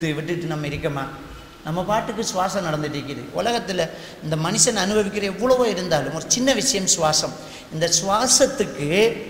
இது விட்டுட்டு நம்ம இருக்கமா நம்ம பாட்டுக்கு சுவாசம் நடந்துட்டு இருக்குது உலகத்தில் இந்த மனுஷன் அனுபவிக்கிற எவ்வளவோ இருந்தாலும் ஒரு சின்ன விஷயம் சுவாசம் இந்த சுவாசத்துக்கு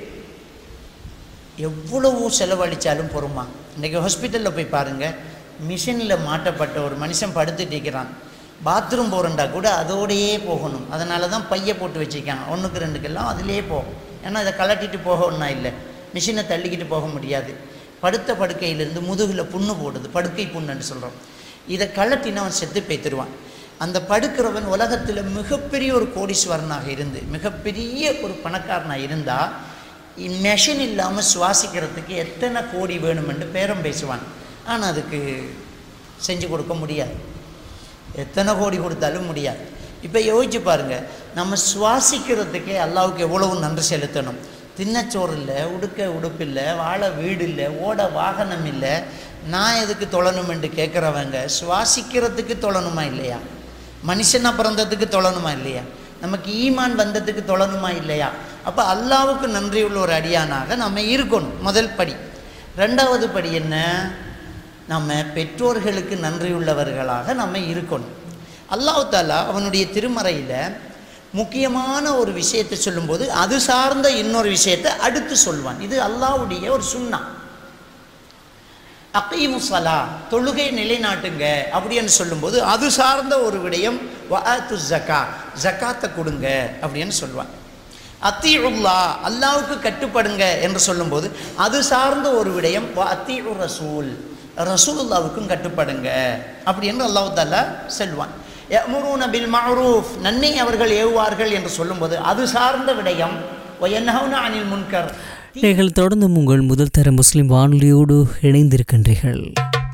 எவ்வளவோ செலவழித்தாலும் பொறுமா இன்றைக்கி ஹாஸ்பிட்டலில் போய் பாருங்கள் மிஷினில் மாட்டப்பட்ட ஒரு மனுஷன் படுத்துட்டு இருக்கிறான் பாத்ரூம் போகிறண்டா கூட அதோடையே போகணும் அதனால தான் பைய போட்டு வச்சுருக்காங்க ஒன்றுக்கு ரெண்டுக்கெல்லாம் அதிலே போகும் ஏன்னா இதை கலட்டிட்டு போக ஒன்றா இல்லை மிஷினை தள்ளிக்கிட்டு போக முடியாது படுத்த படுக்கையிலேருந்து முதுகில் புண்ணு போடுது படுக்கை புண்ணுன்னு சொல்கிறோம் இதை கலட்டினா அவன் செத்து பேத்துருவான் அந்த படுக்கிறவன் உலகத்தில் மிகப்பெரிய ஒரு கோடீஸ்வரனாக இருந்து மிகப்பெரிய ஒரு பணக்காரனாக இருந்தால் மெஷின் இல்லாமல் சுவாசிக்கிறதுக்கு எத்தனை கோடி வேணுமென்று பேரம் பேசுவான் ஆனால் அதுக்கு செஞ்சு கொடுக்க முடியாது எத்தனை கோடி கொடுத்தாலும் முடியாது இப்போ யோசிச்சு பாருங்க நம்ம சுவாசிக்கிறதுக்கே அல்லாவுக்கு எவ்வளவு நன்றி செலுத்தணும் தின்னச்சோறு இல்லை உடுக்க உடுப்பு இல்லை வாழ வீடு இல்லை ஓட வாகனம் இல்லை நான் எதுக்கு தொழணும் என்று கேட்குறவங்க சுவாசிக்கிறதுக்கு தொழணுமா இல்லையா மனுஷனாக பிறந்ததுக்கு தொழணுமா இல்லையா நமக்கு ஈமான் வந்ததுக்கு தொழணுமா இல்லையா அப்போ அல்லாவுக்கு நன்றி உள்ள ஒரு அடியானாக நம்ம இருக்கணும் முதல் படி ரெண்டாவது படி என்ன நம்ம பெற்றோர்களுக்கு நன்றியுள்ளவர்களாக நம்ம இருக்கணும் அல்லாஹ் தாலா அவனுடைய திருமறையில் முக்கியமான ஒரு விஷயத்தை சொல்லும்போது அது சார்ந்த இன்னொரு விஷயத்தை அடுத்து சொல்வான் இது அல்லாஹ்வுடைய ஒரு சுண்ணா அக்கீமுசலா தொழுகை நிலைநாட்டுங்க அப்படின்னு சொல்லும்போது அது சார்ந்த ஒரு விடயம் வஅத்து ஜக்கா ஜக்காத்தை கொடுங்க அப்படின்னு சொல்லுவான் அத்தீஉல்லா அல்லாவுக்கு கட்டுப்படுங்க என்று சொல்லும்போது அது சார்ந்த ஒரு விடயம் வ அத்தீஉ ரசூல் ரசூலுல்லாவுக்கும் கட்டுப்படுங்க அப்படின்னு அல்லாஹ் தாலா செல்வான் யமுரூன பில் மஅரூஃப் நன்மை அவர்கள் ஏவுவார்கள் என்று சொல்லும்போது அது சார்ந்த விடயம் வயன்ஹவுன அனில் முன்கர் நீங்கள் தொடர்ந்தும் உங்கள் முதல் தர முஸ்லிம் வானொலியோடு இணைந்திருக்கின்றீர்கள்